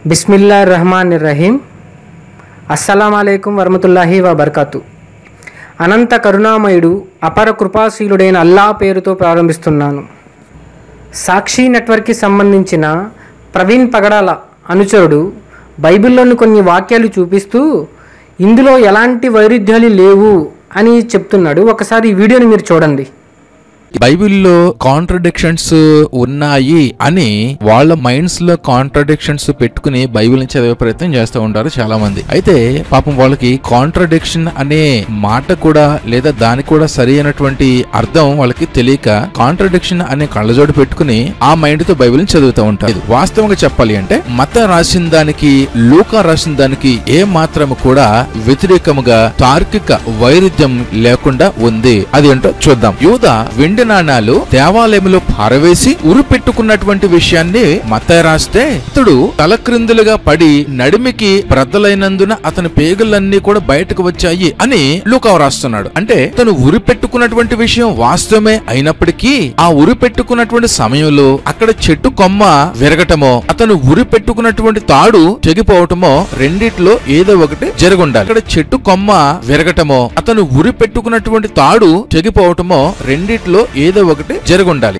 బిస్మిల్లా రహమాన్ రహీం అస్సలం అయికం వరమతుల్లాహి వబర్కాతు అనంత కరుణామయుడు అపర కృపాశీలుడైన అల్లా పేరుతో ప్రారంభిస్తున్నాను సాక్షి నెట్వర్క్కి సంబంధించిన ప్రవీణ్ పగడాల అనుచరుడు బైబిల్లోని కొన్ని వాక్యాలు చూపిస్తూ ఇందులో ఎలాంటి వైరుధ్యాలు లేవు అని చెప్తున్నాడు ఒకసారి ఈ వీడియోని మీరు చూడండి బైబిల్లో కాంట్రడిక్షన్స్ ఉన్నాయి అని వాళ్ళ మైండ్స్ లో కాంట్రడిక్షన్స్ పెట్టుకుని బైబిల్ ని చదివే ప్రయత్నం చేస్తూ ఉంటారు చాలా మంది అయితే పాపం వాళ్ళకి కాంట్రడిక్షన్ అనే మాట కూడా లేదా దానికి కూడా సరి అయినటువంటి అర్థం వాళ్ళకి తెలియక కాంట్రడిక్షన్ అనే కళ్ళజోడు పెట్టుకుని ఆ మైండ్ తో బైబిల్ ని చదువుతూ ఉంటారు వాస్తవంగా చెప్పాలి అంటే మత రాసిన దానికి లూకా రాసిన దానికి ఏ మాత్రం కూడా వ్యతిరేకముగా తార్కిక వైరుధ్యం లేకుండా ఉంది అది ఏంటో చూద్దాం యూద వెండి నాణాలు దేవాలయంలో పారవేసి ఉరి పెట్టుకున్నటువంటి విషయాన్ని మత రాస్తే అతడు తలక్రిందులుగా పడి నడిమికి బ్రద్దలైనందున అతని పేగులన్నీ కూడా బయటకు వచ్చాయి అని లూకా రాస్తున్నాడు అంటే తను ఉరి పెట్టుకున్నటువంటి విషయం వాస్తవమే అయినప్పటికీ ఆ ఉరి పెట్టుకున్నటువంటి సమయంలో అక్కడ చెట్టు కొమ్మ విరగటమో అతను ఉరి పెట్టుకున్నటువంటి తాడు తెగిపోవటమో రెండిట్లో ఏదో ఒకటి జరుగుండాలి అక్కడ చెట్టు కొమ్మ విరగటమో అతను ఉరి పెట్టుకున్నటువంటి తాడు తెగిపోవటమో రెండిట్లో ఏదో ఒకటి జరుగుండాలి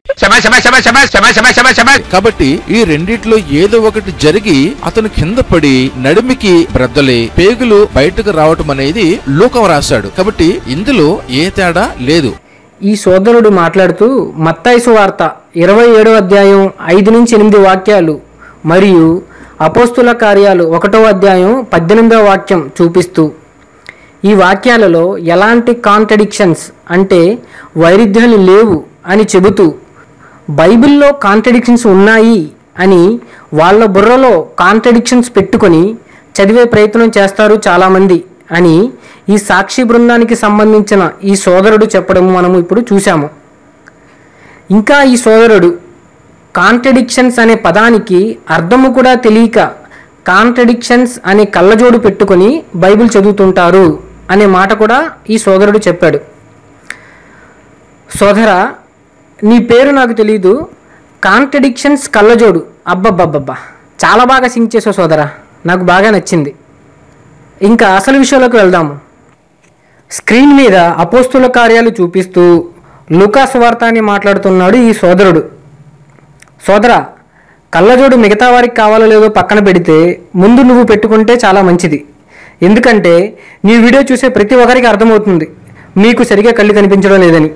కాబట్టి ఈ రెండిట్లో ఏదో ఒకటి జరిగి అతను కింద పడి నడిమికి బ్రద్దలి పేగులు బయటకు రావటం అనేది లూకం రాశాడు కాబట్టి ఇందులో ఏ తేడా లేదు ఈ సోదరుడు మాట్లాడుతూ మత్తాయిసు వార్త ఇరవై ఏడో అధ్యాయం ఐదు నుంచి ఎనిమిది వాక్యాలు మరియు అపోస్తుల కార్యాలు ఒకటో అధ్యాయం పద్దెనిమిదవ వాక్యం చూపిస్తూ ఈ వాక్యాలలో ఎలాంటి కాంట్రడిక్షన్స్ అంటే వైరుధ్యాలు లేవు అని చెబుతూ బైబిల్లో కాంట్రడిక్షన్స్ ఉన్నాయి అని వాళ్ళ బుర్రలో కాంట్రడిక్షన్స్ పెట్టుకొని చదివే ప్రయత్నం చేస్తారు చాలామంది అని ఈ సాక్షి బృందానికి సంబంధించిన ఈ సోదరుడు చెప్పడం మనము ఇప్పుడు చూసాము ఇంకా ఈ సోదరుడు కాంట్రడిక్షన్స్ అనే పదానికి అర్థము కూడా తెలియక కాంట్రడిక్షన్స్ అనే కళ్ళజోడు పెట్టుకొని బైబిల్ చదువుతుంటారు అనే మాట కూడా ఈ సోదరుడు చెప్పాడు సోదర నీ పేరు నాకు తెలియదు కాంట్రడిక్షన్స్ కళ్ళజోడు అబ్బబ్బబ్బబ్బా చాలా బాగా సింక్ చేసావు సోదర నాకు బాగా నచ్చింది ఇంకా అసలు విషయంలోకి వెళ్దాము స్క్రీన్ మీద అపోస్తుల కార్యాలు చూపిస్తూ లూకాస్ వార్త అని మాట్లాడుతున్నాడు ఈ సోదరుడు సోదర కళ్ళజోడు మిగతా వారికి కావాలో లేదో పక్కన పెడితే ముందు నువ్వు పెట్టుకుంటే చాలా మంచిది ఎందుకంటే నీ వీడియో చూసే ప్రతి ఒక్కరికి అర్థమవుతుంది మీకు సరిగా కళ్ళు కనిపించడం లేదని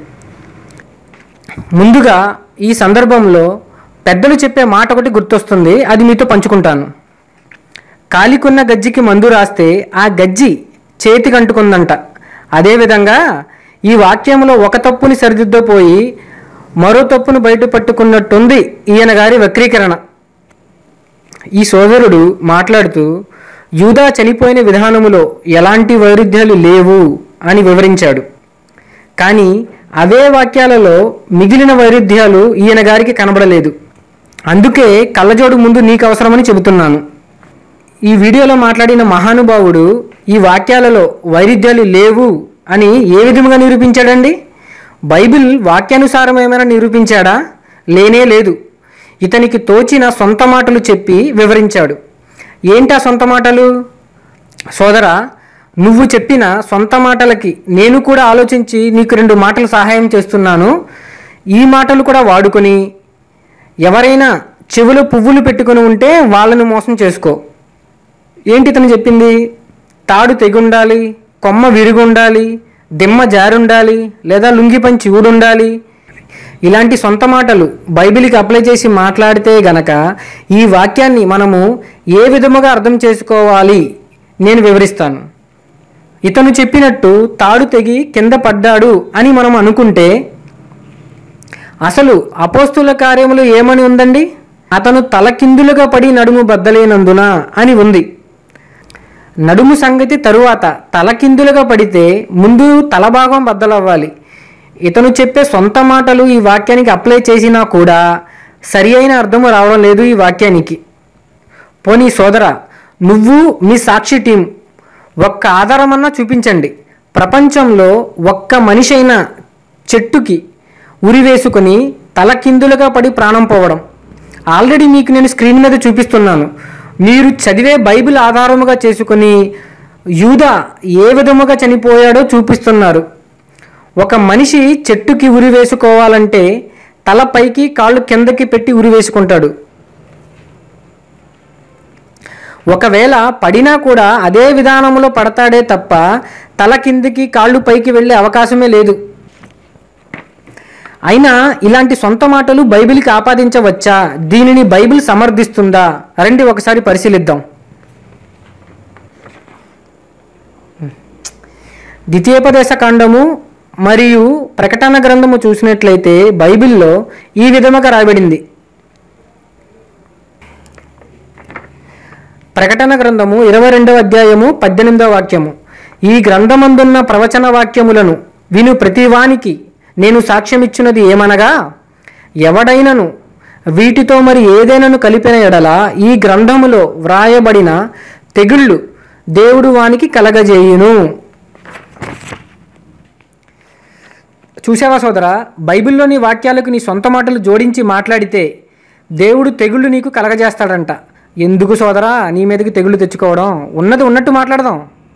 ముందుగా ఈ సందర్భంలో పెద్దలు చెప్పే మాట ఒకటి గుర్తొస్తుంది అది మీతో పంచుకుంటాను కాలికున్న గజ్జికి మందు రాస్తే ఆ గజ్జి చేతికి అంటుకుందంట అదేవిధంగా ఈ వాక్యంలో ఒక తప్పుని సరిదిద్దపోయి మరో తప్పును బయట పట్టుకున్నట్టుంది ఈయన గారి వక్రీకరణ ఈ సోదరుడు మాట్లాడుతూ యూదా చనిపోయిన విధానములో ఎలాంటి వైరుధ్యాలు లేవు అని వివరించాడు కానీ అవే వాక్యాలలో మిగిలిన వైరుధ్యాలు ఈయన గారికి కనబడలేదు అందుకే కళ్ళజోడు ముందు నీకు అవసరమని చెబుతున్నాను ఈ వీడియోలో మాట్లాడిన మహానుభావుడు ఈ వాక్యాలలో వైరుధ్యాలు లేవు అని ఏ విధముగా నిరూపించాడండి బైబిల్ వాక్యానుసారం ఏమైనా నిరూపించాడా లేనే లేదు ఇతనికి తోచిన సొంత మాటలు చెప్పి వివరించాడు ఏంటా సొంత మాటలు సోదరా నువ్వు చెప్పిన సొంత మాటలకి నేను కూడా ఆలోచించి నీకు రెండు మాటలు సహాయం చేస్తున్నాను ఈ మాటలు కూడా వాడుకొని ఎవరైనా చెవులో పువ్వులు పెట్టుకొని ఉంటే వాళ్ళను మోసం చేసుకో ఏంటి ఇతను చెప్పింది తాడు తెగుండాలి కొమ్మ విరుగుండాలి దిమ్మ జారుండాలి లేదా లుంగి పంచి ఊడుండాలి ఇలాంటి సొంత మాటలు బైబిల్కి అప్లై చేసి మాట్లాడితే గనక ఈ వాక్యాన్ని మనము ఏ విధముగా అర్థం చేసుకోవాలి నేను వివరిస్తాను ఇతను చెప్పినట్టు తాడు తెగి కింద పడ్డాడు అని మనం అనుకుంటే అసలు అపోస్తుల కార్యములు ఏమని ఉందండి అతను తలకిందులుగా పడి నడుము బద్దలేనందున అని ఉంది నడుము సంగతి తరువాత తలకిందులుగా పడితే ముందు తల భాగం బద్దలవ్వాలి ఇతను చెప్పే సొంత మాటలు ఈ వాక్యానికి అప్లై చేసినా కూడా సరి అయిన అర్థము రావడం లేదు ఈ వాక్యానికి పోనీ సోదర నువ్వు మీ సాక్షి టీం ఒక్క ఆధారమన్నా చూపించండి ప్రపంచంలో ఒక్క మనిషి అయిన చెట్టుకి ఉరి వేసుకొని తలకిందులుగా పడి ప్రాణం పోవడం ఆల్రెడీ మీకు నేను స్క్రీన్ మీద చూపిస్తున్నాను మీరు చదివే బైబిల్ ఆధారముగా చేసుకుని యూద ఏ విధముగా చనిపోయాడో చూపిస్తున్నారు ఒక మనిషి చెట్టుకి ఉరి వేసుకోవాలంటే తల పైకి కాళ్ళు కిందకి పెట్టి ఉరి వేసుకుంటాడు ఒకవేళ పడినా కూడా అదే విధానంలో పడతాడే తప్ప తల కిందికి కాళ్ళు పైకి వెళ్ళే అవకాశమే లేదు అయినా ఇలాంటి సొంత మాటలు బైబిల్కి ఆపాదించవచ్చా దీనిని బైబిల్ సమర్థిస్తుందా రండి ఒకసారి పరిశీలిద్దాం ద్వితీయోపదేశ కాండము మరియు ప్రకటన గ్రంథము చూసినట్లయితే బైబిల్లో ఈ విధముగా రాయబడింది ప్రకటన గ్రంథము ఇరవై రెండవ అధ్యాయము పద్దెనిమిదవ వాక్యము ఈ గ్రంథమందున్న ప్రవచన వాక్యములను విను ప్రతివానికి నేను సాక్ష్యమిచ్చినది ఏమనగా ఎవడైనను వీటితో మరి ఏదైనాను కలిపిన ఎడల ఈ గ్రంథములో వ్రాయబడిన తెగుళ్ళు దేవుడు వానికి కలగజేయును చూసావా సోదరా బైబిల్లోని వాక్యాలకు నీ సొంత మాటలు జోడించి మాట్లాడితే దేవుడు తెగుళ్ళు నీకు కలగజేస్తాడంట ఎందుకు సోదరా నీ మీదకి తెగుళ్ళు తెచ్చుకోవడం ఉన్నది ఉన్నట్టు మాట్లాడదాం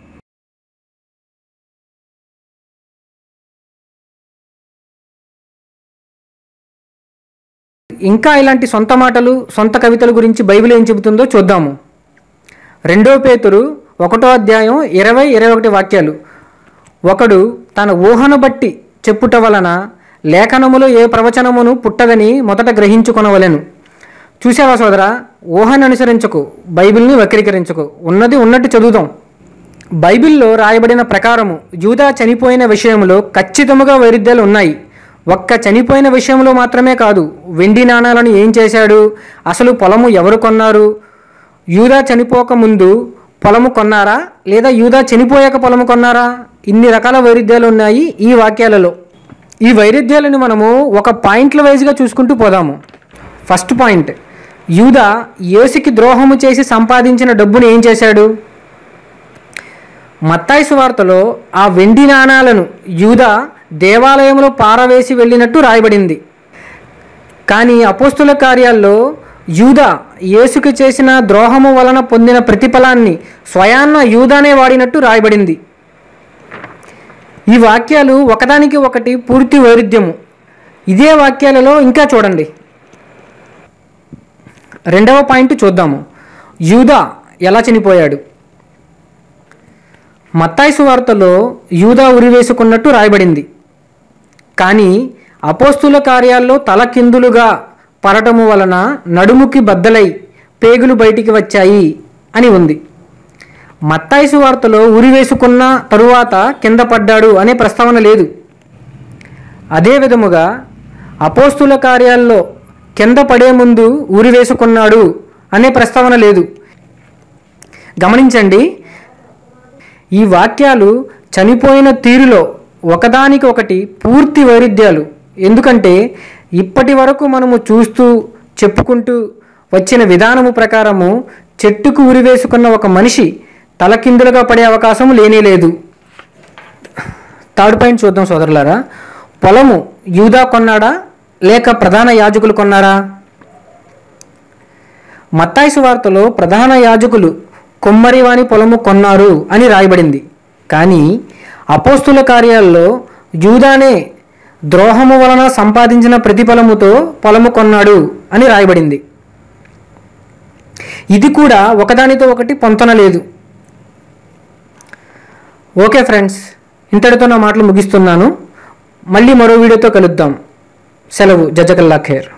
ఇంకా ఇలాంటి సొంత మాటలు సొంత కవితల గురించి బైబిల్ ఏం చెబుతుందో చూద్దాము రెండో పేతురు ఒకటో అధ్యాయం ఇరవై ఇరవై ఒకటి వాక్యాలు ఒకడు తన ఊహను బట్టి చెప్పుట వలన లేఖనములో ఏ ప్రవచనమును పుట్టదని మొదట గ్రహించుకొనవలెను చూసావా సోదరా ఊహను అనుసరించకు బైబిల్ని వక్రీకరించకు ఉన్నది ఉన్నట్టు చదువుదాం బైబిల్లో రాయబడిన ప్రకారము యూదా చనిపోయిన విషయంలో ఖచ్చితముగా వైరుధ్యాలు ఉన్నాయి ఒక్క చనిపోయిన విషయంలో మాత్రమే కాదు వెండి నాణాలను ఏం చేశాడు అసలు పొలము ఎవరు కొన్నారు యూదా చనిపోక ముందు పొలము కొన్నారా లేదా యూదా చనిపోయాక పొలము కొన్నారా ఇన్ని రకాల వైరుధ్యాలు ఉన్నాయి ఈ వాక్యాలలో ఈ వైరుధ్యాలను మనము ఒక పాయింట్ల వైజ్గా చూసుకుంటూ పోదాము ఫస్ట్ పాయింట్ యూదా యేసుకి ద్రోహము చేసి సంపాదించిన డబ్బును ఏం చేశాడు మత్తాయి సువార్తలో ఆ వెండి నాణాలను యూదా దేవాలయంలో పారవేసి వెళ్ళినట్టు రాయబడింది కానీ అపోస్తుల కార్యాల్లో యూదా యేసుకి చేసిన ద్రోహము వలన పొందిన ప్రతిఫలాన్ని స్వయాన్న యూదానే వాడినట్టు రాయబడింది ఈ వాక్యాలు ఒకదానికి ఒకటి పూర్తి వైరుధ్యము ఇదే వాక్యాలలో ఇంకా చూడండి రెండవ పాయింట్ చూద్దాము యూదా ఎలా చనిపోయాడు మత్తాయి సువార్తలో యూదా ఉరివేసుకున్నట్టు రాయబడింది కానీ అపోస్తుల కార్యాల్లో తలకిందులుగా పడటము వలన నడుముకి బద్దలై పేగులు బయటికి వచ్చాయి అని ఉంది మత్తాయి సువార్తలో ఉరి వేసుకున్న తరువాత కింద పడ్డాడు అనే ప్రస్తావన లేదు అదే విధముగా అపోస్తుల కార్యాల్లో కింద పడే ముందు ఉరి వేసుకున్నాడు అనే ప్రస్తావన లేదు గమనించండి ఈ వాక్యాలు చనిపోయిన తీరులో ఒకదానికి ఒకటి పూర్తి వైరుధ్యాలు ఎందుకంటే ఇప్పటి వరకు మనము చూస్తూ చెప్పుకుంటూ వచ్చిన విధానము ప్రకారము చెట్టుకు ఉరివేసుకున్న ఒక మనిషి తలకిందులుగా పడే అవకాశం లేనే లేదు థర్డ్ పాయింట్ చూద్దాం సోదరులారా పొలము యూదా కొన్నాడా లేక ప్రధాన యాజకులు కొన్నారా మత్తాయి సువార్తలో ప్రధాన యాజకులు కొమ్మరివాని పొలము కొన్నారు అని రాయబడింది కానీ అపోస్తుల కార్యాల్లో యూదానే ద్రోహము వలన సంపాదించిన ప్రతిఫలముతో పొలము కొన్నాడు అని రాయబడింది ఇది కూడా ఒకదానితో ఒకటి పొంతన లేదు ఓకే ఫ్రెండ్స్ ఇంతటితో నా మాటలు ముగిస్తున్నాను మళ్ళీ మరో వీడియోతో కలుద్దాం సెలవు జజకల్లా ఖేర్